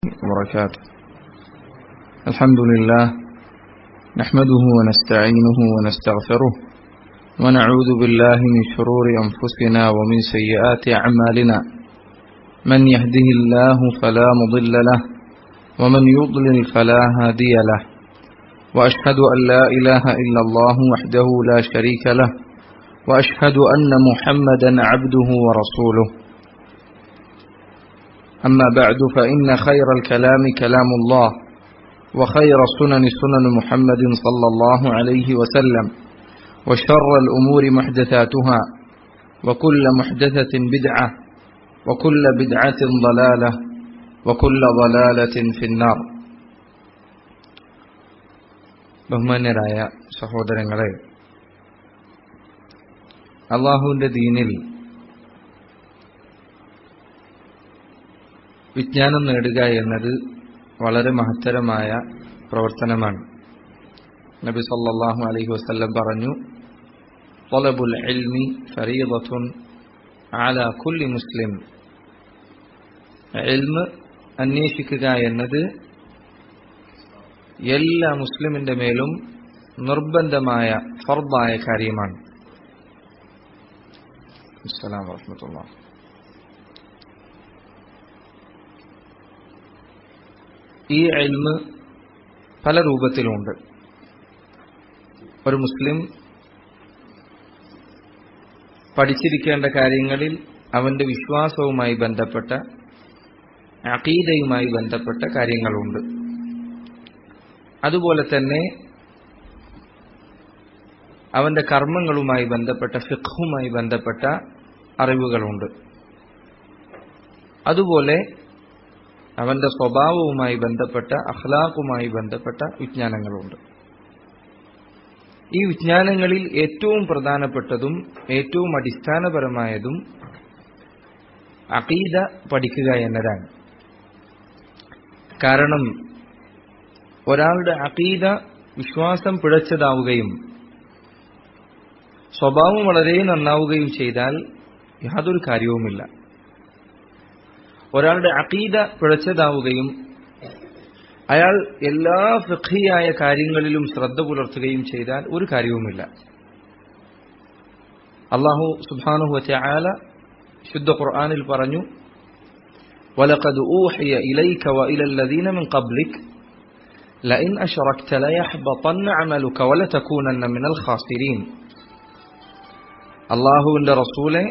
وبركاته الحمد لله نحمده ونستعينه ونستغفره ونعوذ بالله من شرور أنفسنا ومن سيئات أعمالنا من يهده الله فلا مضل له ومن يضلل فلا هادي له وأشهد أن لا إله إلا الله وحده لا شريك له وأشهد أن محمدا عبده ورسوله أما بعد فإن خير الكلام كلام الله وخير السنن سنن محمد صلى الله عليه وسلم وشر الأمور محدثاتها وكل محدثة بدعة وكل بدعة ضلالة وكل ضلالة في النار ബഹുമാന്യരായ സഹോദരങ്ങളെ അള്ളാഹുവിൻ്റെ ദീനിൽ വിജ്ഞാനം നേടുക എന്നത് വളരെ മഹത്തരമായ പ്രവർത്തനമാണ് നബി സല്ലല്ലാഹു അലൈഹി വസല്ലം പറഞ്ഞു തൊലബുൽ ഇൽമി ഫരീദത്തുൻ ആല കുല്ലി മുസ്ലിം ഇൽമ് അന്വേഷിക്കുക എന്നത് എല്ലാ മുസ്ലിമിന്റെ മേലും നിർബന്ധമായ ഫർദായ കാര്യമാണ് അസ്സലാമു വറഹ്മത്തുള്ളാഹി ഈ എൽമ് പല രൂപത്തിലുണ്ട് ഒരു മുസ്ലിം പഠിച്ചിരിക്കേണ്ട കാര്യങ്ങളിൽ അവന്റെ വിശ്വാസവുമായി ബന്ധപ്പെട്ട അഖീദയുമായി ബന്ധപ്പെട്ട കാര്യങ്ങളുണ്ട് അതുപോലെ തന്നെ അവന്റെ കർമ്മങ്ങളുമായി ബന്ധപ്പെട്ട ഫിഖുമായി ബന്ധപ്പെട്ട അറിവുകളുണ്ട് അതുപോലെ അവന്റെ സ്വഭാവവുമായി ബന്ധപ്പെട്ട അഖ്ലാഖുമായി ബന്ധപ്പെട്ട വിജ്ഞാനങ്ങളുണ്ട് ഈ വിജ്ഞാനങ്ങളിൽ ഏറ്റവും പ്രധാനപ്പെട്ടതും ഏറ്റവും അടിസ്ഥാനപരമായതും അഖീദ പഠിക്കുക എന്നതാണ് കാരണം ഒരാളുടെ അഖീദ വിശ്വാസം പിഴച്ചതാവുകയും സ്വഭാവം വളരെ നന്നാവുകയും ചെയ്താൽ യാതൊരു കാര്യവുമില്ല ഒരാളുടെ അഖീദ പിഴച്ചതാവുകയും അയാൾ എല്ലാ ഫിഖിയായ കാര്യങ്ങളിലും ശ്രദ്ധ പുലർത്തുകയും ചെയ്താൽ ഒരു കാര്യവുമില്ല അള്ളാഹു സുബാനുഹു ആല ശുദ്ധ ഖുർആാനിൽ പറഞ്ഞു ولقد أوحي إليك وإلى الذين من قبلك لئن أشركت ليحبطن عملك ولتكونن من الخاسرين അള്ളാഹുവിന്റെ റസൂലെ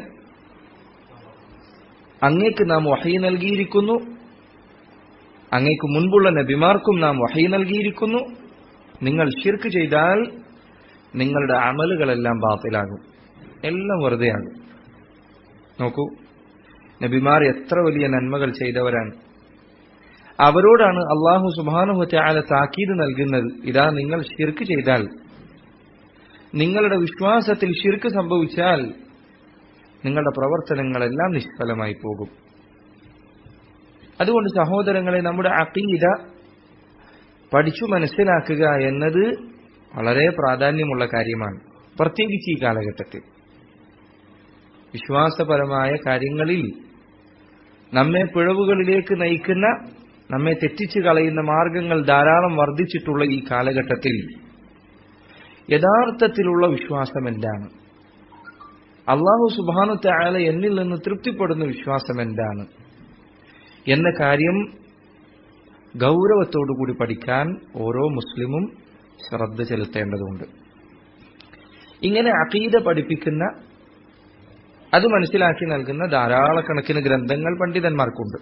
അങ്ങേക്ക് നാം വഹി നൽകിയിരിക്കുന്നു അങ്ങേക്ക് മുൻപുള്ള നബിമാർക്കും നാം വഹി നൽകിയിരിക്കുന്നു നിങ്ങൾ ഷിർക്ക് ചെയ്താൽ നിങ്ങളുടെ അമലുകളെല്ലാം ബാത്തിലാകും എല്ലാം വെറുതെയാകും നോക്കൂ നബിമാർ എത്ര വലിയ നന്മകൾ ചെയ്തവരാണ് അവരോടാണ് അള്ളാഹു സുബാനുഹത്തെ ആല താക്കീത് നൽകുന്നത് ഇതാ നിങ്ങൾ ഷിർക്ക് ചെയ്താൽ നിങ്ങളുടെ വിശ്വാസത്തിൽ ഷിർക്ക് സംഭവിച്ചാൽ നിങ്ങളുടെ പ്രവർത്തനങ്ങളെല്ലാം നിഷ്ഫലമായി പോകും അതുകൊണ്ട് സഹോദരങ്ങളെ നമ്മുടെ അഖീദ പഠിച്ചു മനസ്സിലാക്കുക എന്നത് വളരെ പ്രാധാന്യമുള്ള കാര്യമാണ് പ്രത്യേകിച്ച് ഈ കാലഘട്ടത്തിൽ വിശ്വാസപരമായ കാര്യങ്ങളിൽ നമ്മെ പിഴവുകളിലേക്ക് നയിക്കുന്ന നമ്മെ തെറ്റിച്ചു കളയുന്ന മാർഗങ്ങൾ ധാരാളം വർദ്ധിച്ചിട്ടുള്ള ഈ കാലഘട്ടത്തിൽ യഥാർത്ഥത്തിലുള്ള വിശ്വാസം എന്താണ് അള്ളാഹു സുബാനു താല എന്നിൽ നിന്ന് തൃപ്തിപ്പെടുന്ന വിശ്വാസം എന്താണ് എന്ന കാര്യം ഗൗരവത്തോടുകൂടി പഠിക്കാൻ ഓരോ മുസ്ലിമും ശ്രദ്ധ ചെലുത്തേണ്ടതുണ്ട് ഇങ്ങനെ അഖീദ പഠിപ്പിക്കുന്ന അത് മനസ്സിലാക്കി നൽകുന്ന ധാരാളക്കണക്കിന് ഗ്രന്ഥങ്ങൾ പണ്ഡിതന്മാർക്കുണ്ട്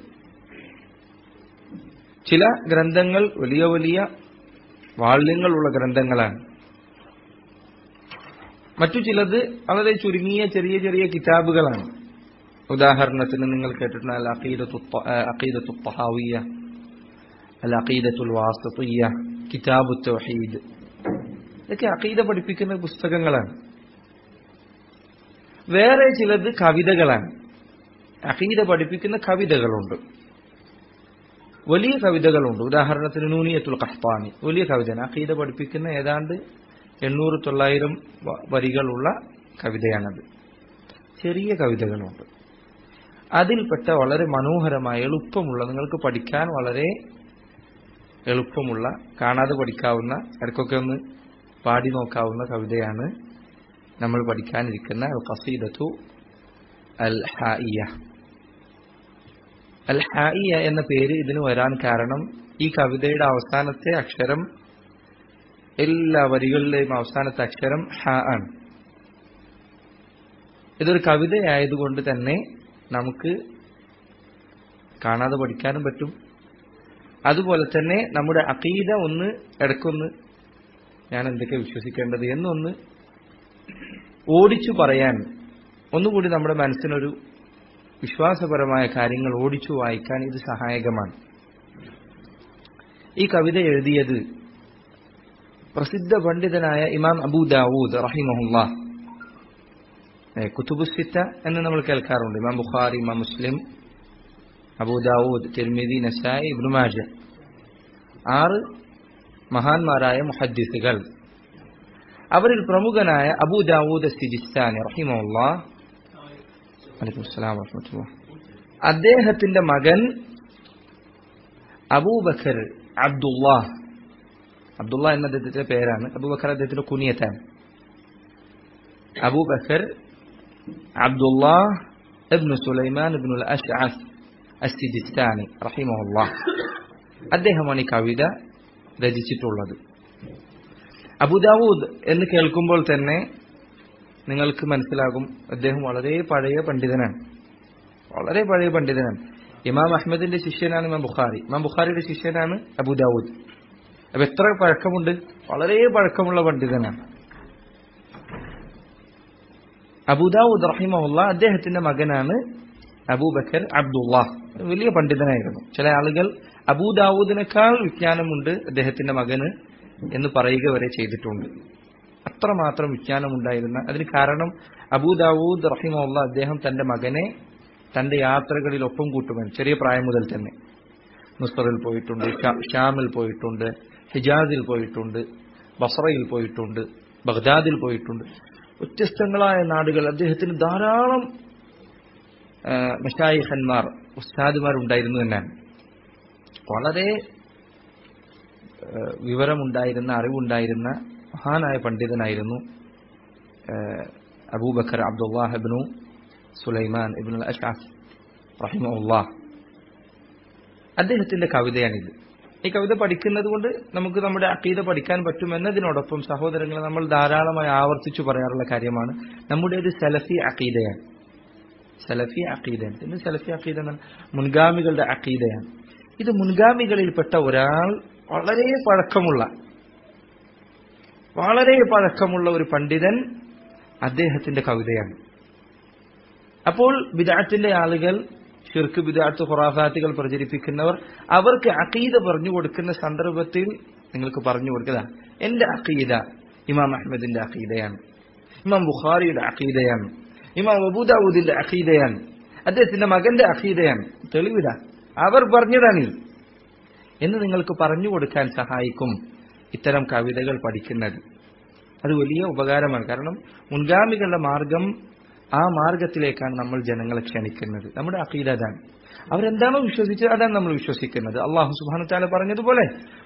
ചില ഗ്രന്ഥങ്ങൾ വലിയ വലിയ വാള്യങ്ങളുള്ള ഗ്രന്ഥങ്ങളാണ് മറ്റു ചിലത് വളരെ ചുരുങ്ങിയ ചെറിയ ചെറിയ കിതാബുകളാണ് ഉദാഹരണത്തിന് നിങ്ങൾ കേട്ടിട്ടുണ്ട് അൽ അഖീദത്തു തഹാവിയ അൽ അഖീദത്തുൽ വാസ്തയ്യ കിതാബു തൗഹീദ് ഇതൊക്കെ അഖീദ പഠിപ്പിക്കുന്ന പുസ്തകങ്ങളാണ് വേറെ ചിലത് കവിതകളാണ് അഖീദ പഠിപ്പിക്കുന്ന കവിതകളുണ്ട് വലിയ കവിതകളുണ്ട് ഉദാഹരണത്തിന് നൂനിയത്തുൽ ഖഹ്താനി വലിയ കവിതയാണ് അഖീദ പഠിപ്പിക്കുന്ന ഏതാണ്ട് എണ്ണൂറ് തൊള്ളായിരം വരികളുള്ള കവിതയാണത് ചെറിയ കവിതകളുണ്ട് അതിൽപ്പെട്ട വളരെ മനോഹരമായ എളുപ്പമുള്ള നിങ്ങൾക്ക് പഠിക്കാൻ വളരെ എളുപ്പമുള്ള കാണാതെ പഠിക്കാവുന്ന ഇടയ്ക്കൊക്കെ ഒന്ന് പാടി നോക്കാവുന്ന കവിതയാണ് നമ്മൾ പഠിക്കാനിരിക്കുന്ന അൽ ഖസീദത്തു അൽ ഹായിയ അൽ ഹായിയ എന്ന പേര് ഇതിന് വരാൻ കാരണം ഈ കവിതയുടെ അവസാനത്തെ അക്ഷരം എല്ലാ വരികളിലെയും അവസാനത്തെ അക്ഷരം ഹ ആണ് ഇതൊരു കവിതയായതുകൊണ്ട് തന്നെ നമുക്ക് കാണാതെ പഠിക്കാനും പറ്റും അതുപോലെ തന്നെ നമ്മുടെ അഖീദ ഒന്ന് ഇടയ്ക്കൊന്ന് ഞാൻ എന്തൊക്കെ വിശ്വസിക്കേണ്ടത് എന്നൊന്ന് ഓടിച്ചു പറയാൻ ഒന്നുകൂടി നമ്മുടെ മനസ്സിനൊരു വിശ്വാസപരമായ കാര്യങ്ങൾ ഓടിച്ചു വായിക്കാൻ ഇത് സഹായകമാണ് ഈ കവിത എഴുതിയത് പ്രസിദ്ധ പണ്ഡിതനായ ഇമാം അബൂ ദാവൂദ് റഹിമഹുല്ല കുത്തുബുസിത്ത എന്ന് നമ്മൾ കേൾക്കാറുണ്ട് ഇമാം ബുഖാരി ഇമാം മുസ്ലിം അബൂ ദാവൂദ് തിരുമിതി നസായി ഇബ്നുമാജ ആറ് മഹാന്മാരായ മുഹദ്ദിസുകൾ അവരിൽ പ്രമുഖനായ അബൂ ദാവൂദ് സിജിസ്ഥാനി റഹിമുള്ള അദ്ദേഹത്തിന്റെ മകൻ അബൂബക്കർ അബ്ദുല്ലാഹ് അബ്ദുള്ള എന്ന അദ്ദേഹത്തിന്റെ പേരാണ് അബൂബക്കർ അദ്ദേഹത്തിന്റെ കുനിയത്താണ് അബൂബക്കർ അബ്ദുല്ലാഹ് ഇബ്നു സുലൈമാൻ ഇബ്നു അഷ്അസ് അസ്തിജിസ്ഥാനി റഹിമുള്ള അദ്ദേഹമാണ് ഈ കവിത രചിച്ചിട്ടുള്ളത് അബുദാവൂദ് എന്ന് കേൾക്കുമ്പോൾ തന്നെ നിങ്ങൾക്ക് മനസ്സിലാകും അദ്ദേഹം വളരെ പഴയ പണ്ഡിതനാണ് വളരെ പഴയ പണ്ഡിതനാണ് ഇമാം അഹമ്മദിന്റെ ശിഷ്യനാണ് ഇമാം ബുഖാരി ഇമാം ബുഖാരിയുടെ ശിഷ്യനാണ് അബുദാവൂദ് അപ്പൊ എത്ര പഴക്കമുണ്ട് വളരെ പഴക്കമുള്ള പണ്ഡിതനാണ് അബുദാവൂദ് റഹിമുള്ള അദ്ദേഹത്തിന്റെ മകനാണ് അബൂബക്കർ അബ്ദുല്ലാഹ് വലിയ പണ്ഡിതനായിരുന്നു ചില ആളുകൾ അബൂദാവൂദിനേക്കാൾ വിജ്ഞാനമുണ്ട് അദ്ദേഹത്തിന്റെ മകന് എന്ന് പറയുക വരെ ചെയ്തിട്ടുണ്ട് അത്രമാത്രം വിജ്ഞാനമുണ്ടായിരുന്ന അതിന് കാരണം അബൂദാവൂദ് റഹിമുള്ള അദ്ദേഹം തന്റെ മകനെ തന്റെ യാത്രകളിൽ ഒപ്പം കൂട്ടുവാൻ ചെറിയ പ്രായം മുതൽ തന്നെ മുസ്തറിൽ പോയിട്ടുണ്ട് ഷാമിൽ പോയിട്ടുണ്ട് ഹിജാസിൽ പോയിട്ടുണ്ട് ബസറയിൽ പോയിട്ടുണ്ട് ബഗ്ദാദിൽ പോയിട്ടുണ്ട് വ്യത്യസ്തങ്ങളായ നാടുകൾ അദ്ദേഹത്തിന് ധാരാളം മഷായിഖന്മാർ ഉസ്താദുമാർ ഉണ്ടായിരുന്നു എന്നാണ് വളരെ വിവരമുണ്ടായിരുന്ന അറിവുണ്ടായിരുന്ന മഹാനായ പണ്ഡിതനായിരുന്നു അബൂബക്കർ അബ്ദുല്ലാഹിബ്നു സുലൈമാൻ ഇബ്നു അഷാഫ് റഹിമുല്ലാഹ് അദ്ദേഹത്തിന്റെ കവിതയാണിത് ഈ കവിത പഠിക്കുന്നത് കൊണ്ട് നമുക്ക് നമ്മുടെ അക്കീത പഠിക്കാൻ പറ്റുമെന്നതിനോടൊപ്പം സഹോദരങ്ങളെ നമ്മൾ ധാരാളമായി ആവർത്തിച്ചു പറയാറുള്ള കാര്യമാണ് നമ്മുടേത് സലഫി അക്കീതയാണ് സലഫി അക്കീദയാണ് പിന്നെ സലഫി അക്കീദ എന്നാൽ മുൻഗാമികളുടെ അക്കീദയാണ് ഇത് മുൻഗാമികളിൽപ്പെട്ട ഒരാൾ വളരെ പഴക്കമുള്ള വളരെ പഴക്കമുള്ള ഒരു പണ്ഡിതൻ അദ്ദേഹത്തിന്റെ കവിതയാണ് അപ്പോൾ ബിദാത്തിന്റെ ആളുകൾ ഷിർക്ക് ബിദാത്ത് ഖുറാഫാത്തുകൾ പ്രചരിപ്പിക്കുന്നവർ അവർക്ക് അഖീദ പറഞ്ഞു കൊടുക്കുന്ന സന്ദർഭത്തിൽ നിങ്ങൾക്ക് പറഞ്ഞു കൊടുക്കുക എന്റെ അഖീദ ഇമാം അഹമ്മദിന്റെ അഖീദയാണ് ഇമാം ബുഖാരിയുടെ അഖീദയാണ് ഇമാം അബൂദാവൂദിന്റെ അഖീദയാണ് അദ്ദേഹത്തിന്റെ മകന്റെ അഖീദയാണ് തെളിവിത അവർ പറഞ്ഞതാണ് എന്ന് നിങ്ങൾക്ക് പറഞ്ഞു കൊടുക്കാൻ സഹായിക്കും ഇത്തരം കവിതകൾ പഠിക്കുന്നത് അത് വലിയ ഉപകാരമാണ് കാരണം മുൻഗാമികളുടെ മാർഗം ആ മാർഗത്തിലേക്കാണ് നമ്മൾ ജനങ്ങളെ ക്ഷണിക്കുന്നത് നമ്മുടെ അഖീദ അതാണ് അവരെന്താണോ വിശ്വസിച്ചത് അതാണ് നമ്മൾ വിശ്വസിക്കുന്നത് അള്ളാഹു സുബാനു താല പറഞ്ഞതുപോലെ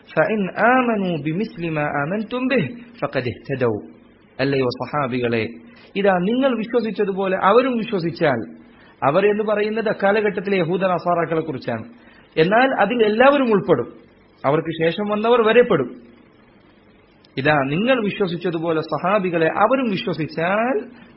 അല്ലയോ സഹാബികളെ ഇതാ നിങ്ങൾ വിശ്വസിച്ചതുപോലെ അവരും വിശ്വസിച്ചാൽ അവർ എന്ന് പറയുന്നത് അക്കാലഘട്ടത്തിലെ യഹൂദ നസാറാക്കളെ കുറിച്ചാണ് എന്നാൽ അതിൽ എല്ലാവരും ഉൾപ്പെടും അവർക്ക് ശേഷം വന്നവർ വരെപ്പെടും ഇതാ നിങ്ങൾ വിശ്വസിച്ചതുപോലെ സഹാബികളെ അവരും വിശ്വസിച്ചാൽ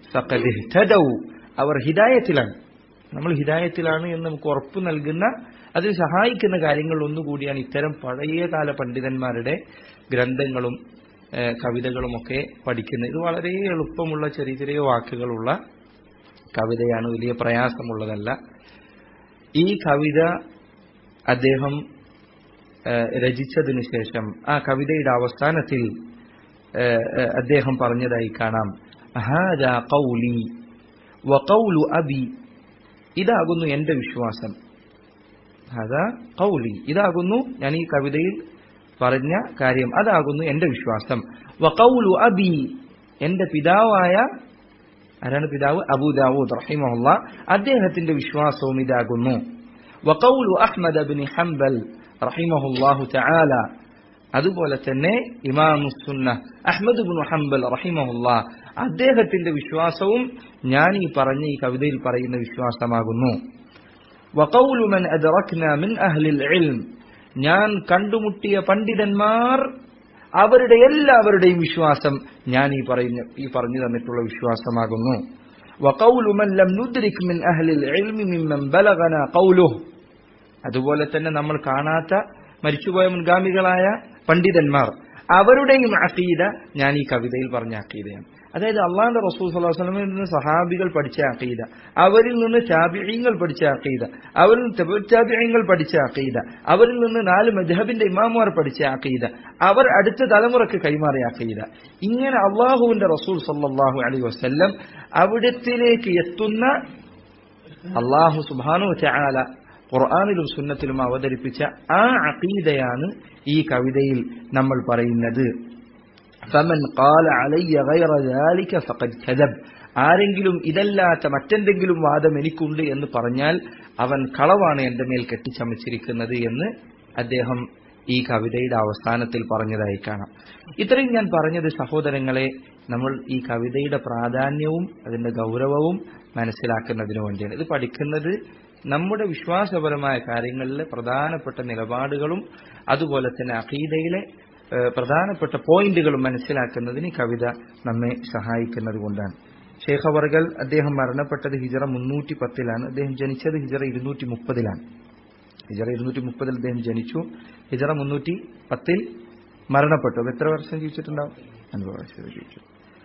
അവർ ഹിദായത്തിലാണ് നമ്മൾ ഹിദായത്തിലാണ് എന്ന് നമുക്ക് ഉറപ്പ് നൽകുന്ന അതിന് സഹായിക്കുന്ന കാര്യങ്ങൾ ഒന്നുകൂടിയാണ് ഇത്തരം പഴയകാല പണ്ഡിതന്മാരുടെ ഗ്രന്ഥങ്ങളും കവിതകളുമൊക്കെ പഠിക്കുന്നത് ഇത് വളരെ എളുപ്പമുള്ള ചെറിയ ചെറിയ വാക്കുകളുള്ള കവിതയാണ് വലിയ പ്രയാസമുള്ളതല്ല ഈ കവിത അദ്ദേഹം രചിച്ചതിനു ശേഷം ആ കവിതയുടെ അവസാനത്തിൽ അദ്ദേഹം പറഞ്ഞതായി കാണാം കൗലി വകൗലു അബി ഇതാകുന്നു എന്റെ വിശ്വാസം അതാ കൗലി ഇതാകുന്നു ഞാൻ ഈ കവിതയിൽ പറഞ്ഞ കാര്യം അതാകുന്നു എന്റെ വിശ്വാസം വകൗലു അബി എന്റെ പിതാവായ ആരാണ് പിതാവ് അബൂ ദാവൂദ് റഹിമഹുല്ല അദ്ദേഹത്തിന്റെ വിശ്വാസവും ഇതാകുന്നു വഖൗലു അഹ്മദ് ബിൻ ഹംബൽ റഹിമഹുല്ലാഹു തആല അതുപോലെ തന്നെ ഇമാമുസുന്ന അഹ്മദ് ബിൻ ഹംബൽ റഹിമഹുല്ല അദ്ദേഹത്തിന്റെ വിശ്വാസവും ഞാൻ ഈ പറഞ്ഞ ഈ കവിതയിൽ പറയുന്ന വിശ്വാസമാകുന്നു വഖൗലു മൻ അദ്റക്ന മിൻ അഹ്ലിൽ ഇൽം ഞാൻ കണ്ടുമുട്ടിയ പണ്ഡിതന്മാർ അവരുടെ എല്ലാവരുടെയും വിശ്വാസം ഞാൻ ഈ പറയുന്ന ഈ പറഞ്ഞു തന്നിട്ടുള്ള വിശ്വാസമാകുന്നു വഖൗലു മൻ ലം നുദ്രിക് മിൻ അഹ്ലിൽ ഇൽമി മിമ്മൻ ബലഗന ഖൗലുഹു അതുപോലെ തന്നെ നമ്മൾ കാണാത്ത മരിച്ചുപോയ മുൻഗാമികളായ പണ്ഡിതന്മാർ അവരുടെയും അഖീദ ഞാൻ ഈ കവിതയിൽ പറഞ്ഞ അഖീദയാണ് അതായത് അള്ളാന്റെ റസൂൽ സ്വലാസ്ലമിൽ നിന്ന് സഹാബികൾ പഠിച്ച അഖീദ അവരിൽ നിന്ന് ചാബിയങ്ങൾ പഠിച്ച അഖീദ അവരിൽ നിന്ന് ചാബിയങ്ങൾ പഠിച്ച അഖീദ അവരിൽ നിന്ന് നാല് മജഹബിന്റെ ഇമാമുമാർ പഠിച്ച അഖീദ അവർ അടുത്ത തലമുറക്ക് കൈമാറിയ അഖീദ ഇങ്ങനെ അള്ളാഹുവിന്റെ റസൂൽ സല്ലാഹു അലൈ വസ്ല്ലം അവിടത്തിലേക്ക് എത്തുന്ന അള്ളാഹു സുബാനു ചാല ഖുർആാനിലും സുന്നത്തിലും അവതരിപ്പിച്ച ആ അഖീദയാണ് ഈ കവിതയിൽ നമ്മൾ പറയുന്നത് ഫമൻ ഖാല അലയ്യ ഗൈറ ذلك ഫഖദ് കദബ് ആരെങ്കിലും ഇതല്ലാത്ത മറ്റെന്തെങ്കിലും വാദം എനിക്കുണ്ട് എന്ന് പറഞ്ഞാൽ അവൻ കളവാണ് എന്റെ മേൽ കെട്ടിച്ചമച്ചിരിക്കുന്നത് എന്ന് അദ്ദേഹം ഈ കവിതയുടെ അവസാനത്തിൽ പറഞ്ഞതായി കാണാം ഇത്രയും ഞാൻ പറഞ്ഞത് സഹോദരങ്ങളെ നമ്മൾ ഈ കവിതയുടെ പ്രാധാന്യവും അതിന്റെ ഗൗരവവും മനസ്സിലാക്കുന്നതിന് വേണ്ടിയാണ് ഇത് പഠിക്കുന്നത് നമ്മുടെ വിശ്വാസപരമായ കാര്യങ്ങളിലെ പ്രധാനപ്പെട്ട നിലപാടുകളും അതുപോലെ തന്നെ അഖീദയിലെ പ്രധാനപ്പെട്ട പോയിന്റുകളും മനസ്സിലാക്കുന്നതിന് ഈ കവിത നമ്മെ സഹായിക്കുന്നത് കൊണ്ടാണ് ഷേഖ് അവർകൾ അദ്ദേഹം മരണപ്പെട്ടത് ഹിജറ മുന്നൂറ്റി പത്തിലാണ് അദ്ദേഹം ജനിച്ചത് ഹിജറ ഇരുന്നൂറ്റി മുപ്പതിലാണ് ഹിജറ ഇരുന്നൂറ്റി മുപ്പതിൽ അദ്ദേഹം ജനിച്ചു ഹിജറ മുന്നൂറ്റി പത്തിൽ മരണപ്പെട്ടു അത് എത്ര വർഷം ജീവിച്ചിട്ടുണ്ടാവും അൻപത് വർഷം ജീവിച്ചു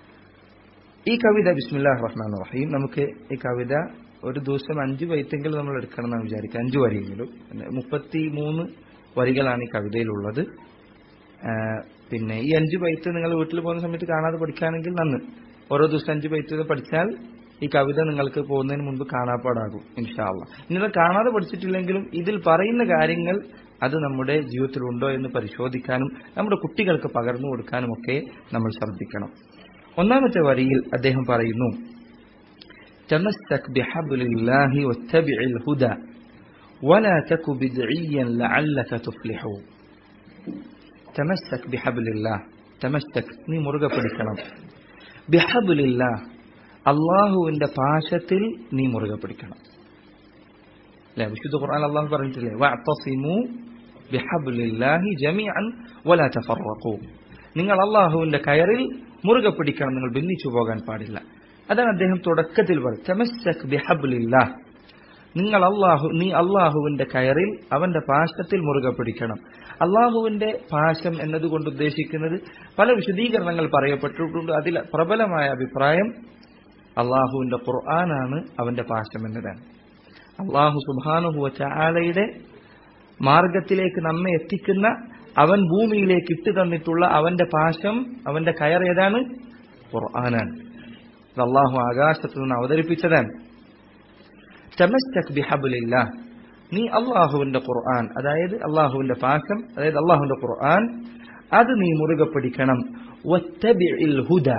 ഈ കവിത ബിസ്മില്ലാഹ് റഹ്മാൻ റഹീം നമുക്ക് ഈ കവിത ഒരു ദിവസം അഞ്ചു വൈത്തെങ്കിലും നമ്മൾ എടുക്കണം എന്നാണ് വിചാരിക്കുക അഞ്ചു വരിയെങ്കിലും മുപ്പത്തി മൂന്ന് വരികളാണ് ഈ കവിതയിലുള്ളത് പിന്നെ ഈ അഞ്ചു ബൈത്ത് നിങ്ങൾ വീട്ടിൽ പോകുന്ന സമയത്ത് കാണാതെ പഠിക്കുകയാണെങ്കിൽ നന്ന് ഓരോ ദിവസം അഞ്ചു ബൈത്ത് പഠിച്ചാൽ ഈ കവിത നിങ്ങൾക്ക് പോകുന്നതിന് മുൻപ് കാണാപ്പാടാകും ഇൻഷാല്ല ഇന്നത് കാണാതെ പഠിച്ചിട്ടില്ലെങ്കിലും ഇതിൽ പറയുന്ന കാര്യങ്ങൾ അത് നമ്മുടെ ജീവിതത്തിലുണ്ടോ എന്ന് പരിശോധിക്കാനും നമ്മുടെ കുട്ടികൾക്ക് പകർന്നു കൊടുക്കാനും ഒക്കെ നമ്മൾ ശ്രദ്ധിക്കണം ഒന്നാമത്തെ വരിയിൽ അദ്ദേഹം പറയുന്നു تمسك بحبل الله واتبع الهدى ولا تك بدعيا لعلك تفلح تمسك بحبل الله تمسك നീ മുറുകെ പിടിക്കണം ബിഹബുലില്ല അള്ളാഹുവിന്റെ പാശത്തിൽ നീ മുറുകെ പിടിക്കണം അല്ലെ വിശുദ്ധ ഖുർആൻ അള്ളാഹു പറഞ്ഞിട്ടില്ലേ വഅതസിമു ബിഹബുലില്ലാഹി ജമീഅൻ വലാ തഫറഖു നിങ്ങൾ അള്ളാഹുവിന്റെ കയറിൽ മുറുകെ പിടിക്കണം നിങ്ങൾ ഭിന്നിച്ചു പോകാൻ പാടില്ല അതാണ് അദ്ദേഹം തുടക്കത്തിൽ പറഞ്ഞത് തമസ്സക് ബിഹബുലില്ലാ നിങ്ങൾ അള്ളാഹു നീ അള്ളാഹുവിന്റെ കയറിൽ അവന്റെ പാശത്തിൽ മുറുകെ പിടിക്കണം അള്ളാഹുവിന്റെ പാശം എന്നതുകൊണ്ട് ഉദ്ദേശിക്കുന്നത് പല വിശദീകരണങ്ങൾ പറയപ്പെട്ടിട്ടുണ്ട് അതിൽ പ്രബലമായ അഭിപ്രായം അള്ളാഹുവിന്റെ ഖുർആനാണ് അവന്റെ പാശം എന്നതാണ് അള്ളാഹു സുബാനുഹുവ ചാലയുടെ മാർഗത്തിലേക്ക് നമ്മെ എത്തിക്കുന്ന അവൻ ഭൂമിയിലേക്ക് ഇട്ടു തന്നിട്ടുള്ള അവന്റെ പാശം അവന്റെ കയർ ഏതാണ് ഖുർആനാണ് ഇത് അള്ളാഹു ആകാശത്ത് നിന്ന് അവതരിപ്പിച്ചതാണ് തമസ്തക് ബിഹബുലില്ല നീ അള്ളാഹുവിന്റെ ഖുർആൻ അതായത് അള്ളാഹുവിന്റെ പാശം അതായത് അള്ളാഹുവിന്റെ ഖുർആൻ അത് നീ മുറുകെ പിടിക്കണം ഹുദ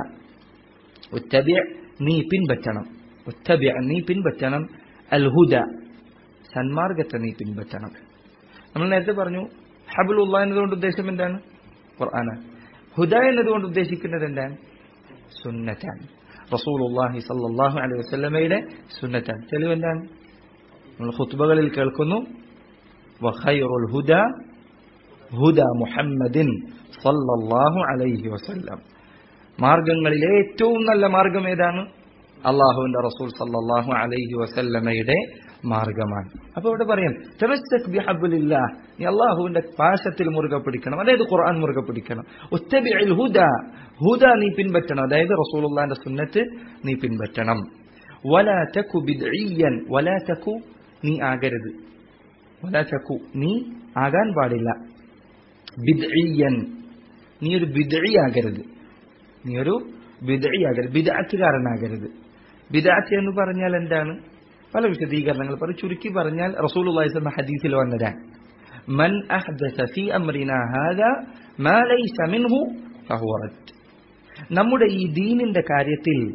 നീ പിൻപറ്റണം നീ പിൻപറ്റണം അൽ ഹുദ സന്മാർഗത്തെ നീ പിൻപറ്റണം നമ്മൾ നേരത്തെ പറഞ്ഞു ഹബുലുള്ള എന്നതുകൊണ്ട് ഉദ്ദേശം എന്താണ് ഖുർആന ഹുദ എന്നതുകൊണ്ട് ഉദ്ദേശിക്കുന്നത് എന്താണ് സുന്നറ്റാണ് റസൂലുള്ളാഹി സല്ലല്ലാഹു അലൈഹി വസല്ലമയുടെ സുന്നറ്റാണ് തെളിവ് എന്താണ് നമ്മൾ ഖുത്ബകളിൽ കേൾക്കുന്നു വഖൈറുൽ ഹുദ ഹുദ മുഹമ്മദിൻ സല്ലല്ലാഹു അലൈഹി വസല്ലം മാർഗങ്ങളിലെ ഏറ്റവും നല്ല മാർഗം ഏതാണ് അള്ളാഹുവിന്റെ റസൂൽ സല്ലല്ലാഹു അലൈഹി വസല്ലമയുടെ മാർഗമാണ് അപ്പൊ ഇവിടെ പറയാം തമസ്സക് ബിഹബ്ലില്ലാ നീ അള്ളാഹുവിന്റെ പാശത്തിൽ മുറുകെ പിടിക്കണം അതായത് ഖുർആൻ മുറുകെ പിടിക്കണം ഉത്തബിഇൽ ഹുദ ഹുദ നീ പിൻപറ്റണം അതായത് റസൂലുള്ളാന്റെ സുന്നത്ത് നീ പിൻപറ്റണം വലാ തകു ബിദ്ഇയൻ വലാ തകു നീ ആകരുത് വലാ തകു നീ ആകാൻ പാടില്ല ബിദ്ഇയൻ നീ ഒരു ബിദ്ഇ ആകരുത് നീ ഒരു ബിദ്ഇ ആകരുത് ബിദ്അത്തുകാരനാകരുത് ബിദ്അത്ത് എന്ന് പറഞ്ഞാൽ എന്താണ് പല വിശദീകരണങ്ങൾ പറയും ചുരുക്കി പറഞ്ഞാൽ റസൂലുള്ളാഹി സ്വല്ലല്ലാഹു ഹദീസിൽ വന്നതാണ് മൻ അഹ്ദസ ഫീ അംറിനാ ഹാദാ മാ ലൈസ മിൻഹു ഫഹുവ റദ്ദ് നമ്മുടെ ഈ ദീനിന്റെ കാര്യത്തിൽ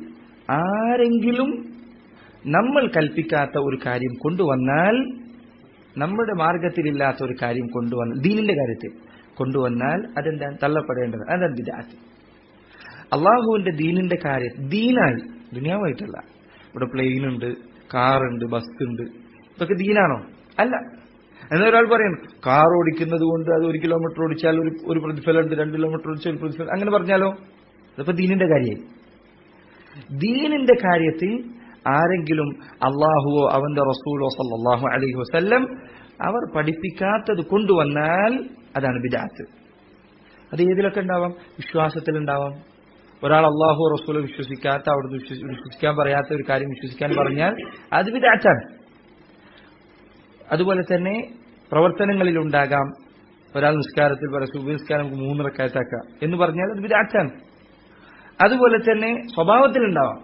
ആരെങ്കിലും നമ്മൾ കൽപ്പിക്കാത്ത ഒരു കാര്യം കൊണ്ടുവന്നാൽ നമ്മുടെ മാർഗത്തിലില്ലാത്ത ഒരു കാര്യം കൊണ്ടുവന്നാൽ ദീനിന്റെ കാര്യത്തിൽ കൊണ്ടുവന്നാൽ അതെന്താ തള്ളപ്പെടേണ്ടത് അതാണ് വിദാത്ത് അള്ളാഹുവിന്റെ ദീനിന്റെ കാര്യം ദീനായി ദുനിയാവായിട്ടല്ല ഇവിടെ പ്ലെയിൻ ഉണ്ട് കാറുണ്ട് ബസ് ഉണ്ട് ഇതൊക്കെ ദീനാണോ അല്ല എന്നാൽ ഒരാൾ പറയണം കാർ ഓടിക്കുന്നത് കൊണ്ട് അത് ഒരു കിലോമീറ്റർ ഓടിച്ചാൽ ഒരു ഒരു പ്രതിഫലം ഉണ്ട് രണ്ട് കിലോമീറ്റർ ഓടിച്ചാൽ ഒരു പ്രതിഫലം അങ്ങനെ പറഞ്ഞാലോ അതിപ്പോ ദീനിന്റെ കാര്യമായി ദീനിന്റെ കാര്യത്തിൽ ആരെങ്കിലും അള്ളാഹുവോ അവന്റെ റസൂലോ സല്ലാഹു അലൈഹി വസല്ലം അവർ പഠിപ്പിക്കാത്തത് കൊണ്ടുവന്നാൽ അതാണ് ബിദാത്ത് അത് ഏതിലൊക്കെ ഉണ്ടാവാം വിശ്വാസത്തിലുണ്ടാവാം ഒരാൾ അള്ളാഹു റസൂലോ വിശ്വസിക്കാത്ത അവിടുന്ന് വിശ്വസിക്കാൻ പറയാത്ത ഒരു കാര്യം വിശ്വസിക്കാൻ പറഞ്ഞാൽ അത് ബിദാത്താണ് അതുപോലെ തന്നെ പ്രവർത്തനങ്ങളിൽ ഉണ്ടാകാം ഒരാൾ നിസ്കാരത്തിൽ പറയാം സുബിസ്കാരം നമുക്ക് മൂന്ന് റക്കായത്താക്കാം എന്ന് പറഞ്ഞാൽ അത് ബിദാത്താണ് അതുപോലെ തന്നെ സ്വഭാവത്തിലുണ്ടാവാം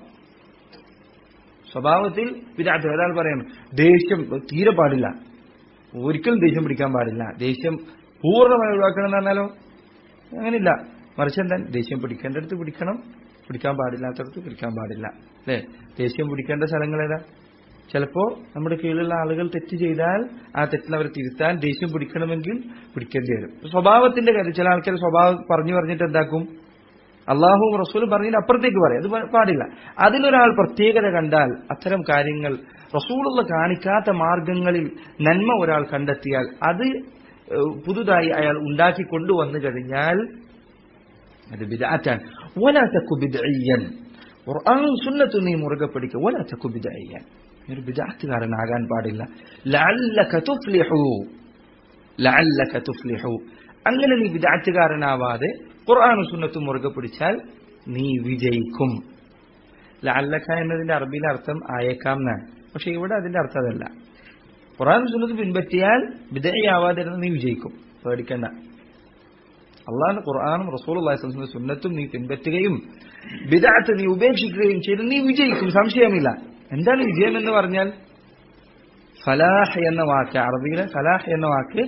സ്വഭാവത്തിൽ വിദാത്ത് ഒരാൾ പറയണം ദേഷ്യം തീരെ പാടില്ല ഒരിക്കലും ദേഷ്യം പിടിക്കാൻ പാടില്ല ദേഷ്യം പൂർണ്ണമായി ഒഴിവാക്കണം എന്ന് പറഞ്ഞാലോ അങ്ങനില്ല മറിച്ച് എന്താ ദേഷ്യം പിടിക്കേണ്ടടുത്ത് പിടിക്കണം പിടിക്കാൻ പാടില്ലാത്തടത്ത് പിടിക്കാൻ പാടില്ല അല്ലേ ദേഷ്യം പിടിക്കേണ്ട സ്ഥലങ്ങൾ ഏതാ ചിലപ്പോ നമ്മുടെ കീഴിലുള്ള ആളുകൾ തെറ്റ് ചെയ്താൽ ആ തെറ്റിൽ അവരെ തിരുത്താൻ ദേഷ്യം പിടിക്കണമെങ്കിൽ പിടിക്കേണ്ടി വരും സ്വഭാവത്തിന്റെ കാര്യം ചില ആൾക്കാർ സ്വഭാവം പറഞ്ഞു പറഞ്ഞിട്ട് എന്താക്കും അള്ളാഹു റസൂൽ പറഞ്ഞതിന് അപ്പുറത്തേക്ക് പറയാം അത് പാടില്ല അതിലൊരാൾ പ്രത്യേകത കണ്ടാൽ അത്തരം കാര്യങ്ങൾ റസൂലുള്ള കാണിക്കാത്ത മാർഗങ്ങളിൽ നന്മ ഒരാൾ കണ്ടെത്തിയാൽ അത് പുതുതായി അയാൾ ഉണ്ടാക്കി കൊണ്ടുവന്നു കഴിഞ്ഞാൽ അത് ബിദാറ്റാൻ ഒലാത്തക്കു ബിദയ്യൻ ഖുർആനും സുന്നത്തും നീ മുറുകെ പിടിക്കുക ഒലാത്തക്കു ബിദയ്യൻ ഒരു ബിദാത്തുകാരനാകാൻ പാടില്ല ലഅല്ലക തുഫ്ലിഹു ലഅല്ലക തുഫ്ലിഹു അങ്ങനെ നീ ബിദാത്തുകാരനാവാതെ ഖുർആാനും സുന്നത്തും മുറുകെ പിടിച്ചാൽ നീ വിജയിക്കും ലഅല്ലക എന്നതിന്റെ അറബിയിലെ അർത്ഥം ആയേക്കാം എന്നാണ് പക്ഷെ ഇവിടെ അതിന്റെ അർത്ഥം അതല്ല ഖുർആാനും സുന്നത്തും പിൻപറ്റിയാൽ വിധേയാവാതെ നീ വിജയിക്കും പേടിക്കണ്ട അള്ളാഹ് ഖുർആാനും റസൂൽ അള്ളാഹിന്റെ സുന്നത്തും നീ പിൻപറ്റുകയും ബിദാത്ത് നീ ഉപേക്ഷിക്കുകയും ചെയ്ത് നീ വിജയിക്കും സംശയമില്ല എന്താണ് വിജയം എന്ന് പറഞ്ഞാൽ ഫലാഹ് എന്ന വാക്ക് അറബിയിലെ ഫലാഹ് എന്ന വാക്ക്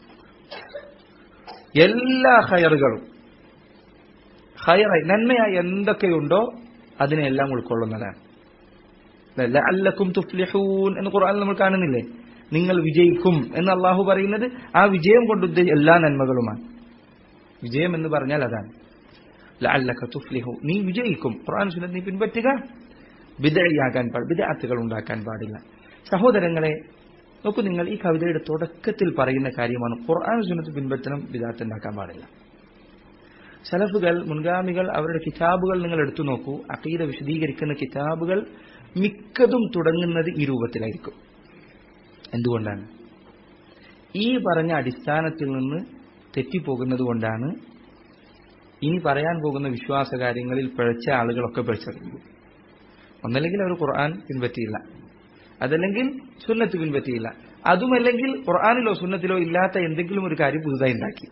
എല്ലാ ഹയറുകളും ഹയറായി നന്മയായി എന്തൊക്കെയുണ്ടോ അതിനെല്ലാം ഉൾക്കൊള്ളുന്നതാണ് അല്ലക്കും തുഫ്ലിഹൂൻ എന്ന് ഖുർആൻ നമ്മൾ കാണുന്നില്ലേ നിങ്ങൾ വിജയിക്കും എന്ന് അള്ളാഹു പറയുന്നത് ആ വിജയം കൊണ്ട് ഉദ്ദേശിച്ച എല്ലാ നന്മകളുമാണ് വിജയം എന്ന് പറഞ്ഞാൽ അതാണ് ലഅല്ലക തുഫ്ലിഹു നീ വിജയിക്കും ഖുർആൻ സുന്നത്ത് നീ പിൻപറ്റുക ബിദഅയാകാൻ പാടില്ല ബിദഅത്തുകൾ ഉണ്ടാക്കാൻ പാടില്ല സഹോദരങ്ങളെ നോക്കൂ നിങ്ങൾ ഈ കവിതയുടെ തുടക്കത്തിൽ പറയുന്ന കാര്യമാണ് ഖുർആൻ സുന്നത്ത് പിൻപറ്റണം ബിദഅത്ത് ഉണ്ടാക്കാൻ പാടില്ല സലഫുകൾ മുൻഗാമികൾ അവരുടെ കിതാബുകൾ നിങ്ങൾ എടുത്തു നോക്കൂ അഖീദ വിശദീകരിക്കുന്ന കിതാബുകൾ മിക്കതും തുടങ്ങുന്നത് ഈ രൂപത്തിലായിരിക്കും എന്തുകൊണ്ടാണ് ഈ പറഞ്ഞ അടിസ്ഥാനത്തിൽ നിന്ന് തെറ്റിപ്പോകുന്നത് കൊണ്ടാണ് ഇനി പറയാൻ പോകുന്ന വിശ്വാസ കാര്യങ്ങളിൽ പിഴച്ച ആളുകളൊക്കെ പിഴച്ചത് ഒന്നല്ലെങ്കിൽ അവർ ഖുർആൻ പിൻപറ്റിയില്ല അതല്ലെങ്കിൽ സുന്നത്ത് പിൻപറ്റിയില്ല അതുമല്ലെങ്കിൽ ഖുർആാനിലോ സുന്നത്തിലോ ഇല്ലാത്ത എന്തെങ്കിലും ഒരു കാര്യം പുതുതായി ഉണ്ടാക്കി